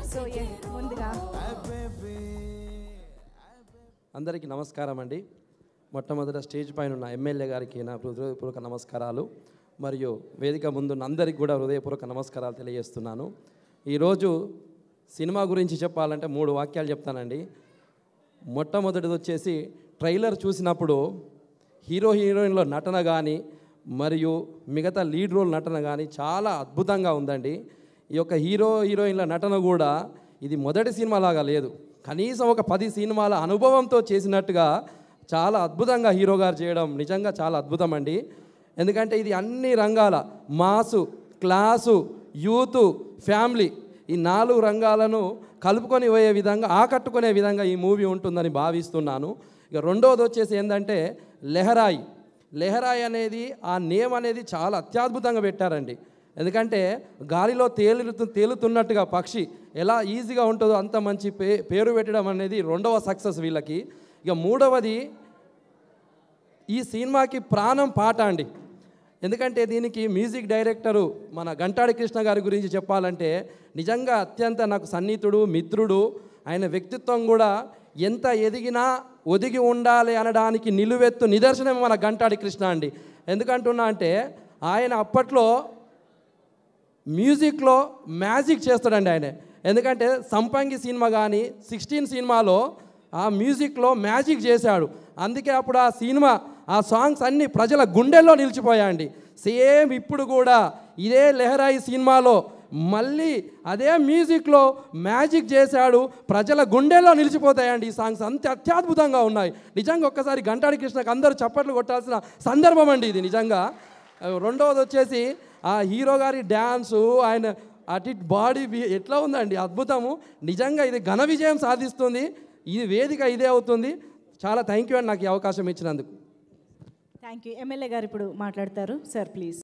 so ఏ ముందుగా అందరికీ నమస్కారం అండి మొట్టమొదట స్టేజ్ పైన ఉన్న ఎమ్మెల్యే గారికి నా హృదయపూర్వక నమస్కారాలు మరియు వేదిక ముందున్న అందరికీ కూడా హృదయపూర్వక నమస్కారాలు తెలియజేస్తున్నాను ఈరోజు సినిమా గురించి చెప్పాలంటే మూడు వాక్యాలు చెప్తానండి మొట్టమొదటిది వచ్చేసి ట్రైలర్ చూసినప్పుడు హీరో హీరోయిన్ల నటన కానీ మరియు మిగతా లీడ్ రోల్ నటన కానీ చాలా అద్భుతంగా ఉందండి ఈ యొక్క హీరో హీరోయిన్ల నటన కూడా ఇది మొదటి సినిమా లాగా లేదు కనీసం ఒక పది సినిమాల అనుభవంతో చేసినట్టుగా చాలా అద్భుతంగా హీరో గారు చేయడం నిజంగా చాలా అద్భుతం అండి ఎందుకంటే ఇది అన్ని రంగాల మాసు క్లాసు యూత్ ఫ్యామిలీ ఈ నాలుగు రంగాలను కలుపుకొని పోయే విధంగా ఆకట్టుకునే విధంగా ఈ మూవీ ఉంటుందని భావిస్తున్నాను ఇక రెండవది వచ్చేసి ఏంటంటే లెహరాయి లెహరాయి అనేది ఆ నేమ్ అనేది చాలా అత్యద్భుతంగా పెట్టారండి ఎందుకంటే గాలిలో తేలుతు తేలుతున్నట్టుగా పక్షి ఎలా ఈజీగా ఉంటుందో అంత మంచి పే పేరు పెట్టడం అనేది రెండవ సక్సెస్ వీళ్ళకి ఇక మూడవది ఈ సినిమాకి ప్రాణం పాట అండి ఎందుకంటే దీనికి మ్యూజిక్ డైరెక్టరు మన గంటాడి కృష్ణ గారి గురించి చెప్పాలంటే నిజంగా అత్యంత నాకు సన్నిహితుడు మిత్రుడు ఆయన వ్యక్తిత్వం కూడా ఎంత ఎదిగినా ఒదిగి ఉండాలి అనడానికి నిలువెత్తు నిదర్శనం మన గంటాడి కృష్ణ అండి ఎందుకంటున్నా అంటే ఆయన అప్పట్లో మ్యూజిక్లో మ్యాజిక్ చేస్తాడండి ఆయన ఎందుకంటే సంపంగి సినిమా కానీ సిక్స్టీన్ సినిమాలో ఆ మ్యూజిక్లో మ్యాజిక్ చేశాడు అందుకే అప్పుడు ఆ సినిమా ఆ సాంగ్స్ అన్నీ ప్రజల గుండెల్లో నిలిచిపోయాయండి సేమ్ ఇప్పుడు కూడా ఇదే లెహరాయి సినిమాలో మళ్ళీ అదే మ్యూజిక్లో మ్యాజిక్ చేశాడు ప్రజల గుండెల్లో నిలిచిపోతాయండి ఈ సాంగ్స్ అంత అత్యద్భుతంగా ఉన్నాయి నిజంగా ఒక్కసారి గంటాడి కృష్ణకు అందరూ చప్పట్లు కొట్టాల్సిన సందర్భం అండి ఇది నిజంగా రెండవది వచ్చేసి ఆ హీరో గారి డ్యాన్సు ఆయన అటు ఇటు బాడీ వి- ఎట్లా ఉందండి అద్భుతము నిజంగా ఇది ఘన విజయం సాధిస్తుంది ఇది వేదిక ఇదే అవుతుంది చాలా థ్యాంక్ యూ అండి నాకు ఈ అవకాశం ఇచ్చినందుకు థ్యాంక్ యూ ఎమ్మెల్యే గారు ఇప్పుడు మాట్లాడతారు సార్ ప్లీజ్